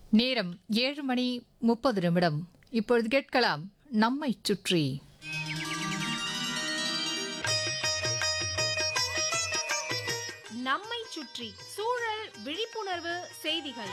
நேரம் ஏழு மணி முப்பது நிமிடம் இப்பொழுது கேட்கலாம் நம்மை சுற்றி நம்மை சுற்றி சூழல் விழிப்புணர்வு செய்திகள்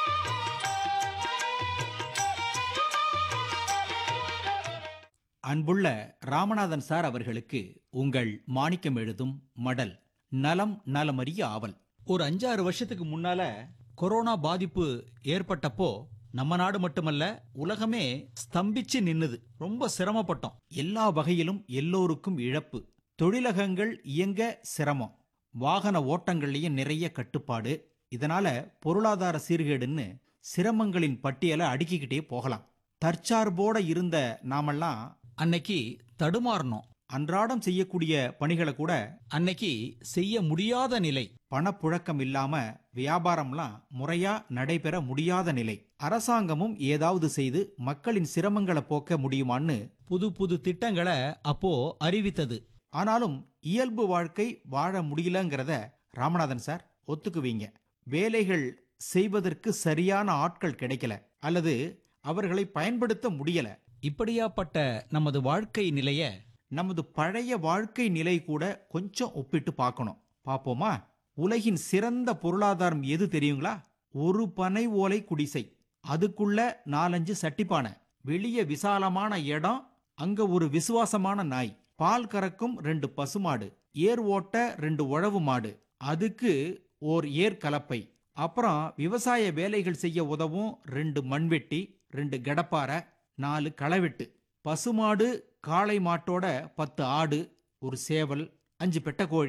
அன்புள்ள ராமநாதன் சார் அவர்களுக்கு உங்கள் மாணிக்கம் எழுதும் மடல் நலம் நலமறிய ஆவல் ஒரு அஞ்சாறு வருஷத்துக்கு முன்னால கொரோனா பாதிப்பு ஏற்பட்டப்போ நம்ம நாடு மட்டுமல்ல உலகமே ஸ்தம்பிச்சு நின்னுது ரொம்ப சிரமப்பட்டோம் எல்லா வகையிலும் எல்லோருக்கும் இழப்பு தொழிலகங்கள் இயங்க சிரமம் வாகன ஓட்டங்கள்லயும் நிறைய கட்டுப்பாடு இதனால பொருளாதார சீர்கேடுன்னு சிரமங்களின் பட்டியலை அடுக்கிக்கிட்டே போகலாம் தற்சார்போட இருந்த நாமெல்லாம் அன்னைக்கு தடுமாறணும் அன்றாடம் செய்யக்கூடிய பணிகளை கூட அன்னைக்கு செய்ய முடியாத நிலை பணப்புழக்கம் இல்லாம வியாபாரம்லாம் முறையா நடைபெற முடியாத நிலை அரசாங்கமும் ஏதாவது செய்து மக்களின் சிரமங்களை போக்க முடியுமான்னு புது புது திட்டங்களை அப்போ அறிவித்தது ஆனாலும் இயல்பு வாழ்க்கை வாழ முடியலங்கிறத ராமநாதன் சார் ஒத்துக்குவீங்க வேலைகள் செய்வதற்கு சரியான ஆட்கள் கிடைக்கல அல்லது அவர்களை பயன்படுத்த முடியல இப்படியாப்பட்ட நமது வாழ்க்கை நிலைய நமது பழைய வாழ்க்கை நிலை கூட கொஞ்சம் ஒப்பிட்டு பார்க்கணும் பாப்போமா உலகின் சிறந்த பொருளாதாரம் எது தெரியுங்களா ஒரு பனை ஓலை குடிசை அதுக்குள்ள நாலஞ்சு சட்டிப்பானை வெளிய விசாலமான இடம் அங்க ஒரு விசுவாசமான நாய் பால் கறக்கும் ரெண்டு பசுமாடு ஏர் ஓட்ட ரெண்டு உழவு மாடு அதுக்கு ஓர் ஏர் கலப்பை அப்புறம் விவசாய வேலைகள் செய்ய உதவும் ரெண்டு மண்வெட்டி ரெண்டு கடப்பாரை நாலு களவெட்டு பசுமாடு காளை மாட்டோட பத்து ஆடு ஒரு சேவல் அஞ்சு பெட்டக்கோழி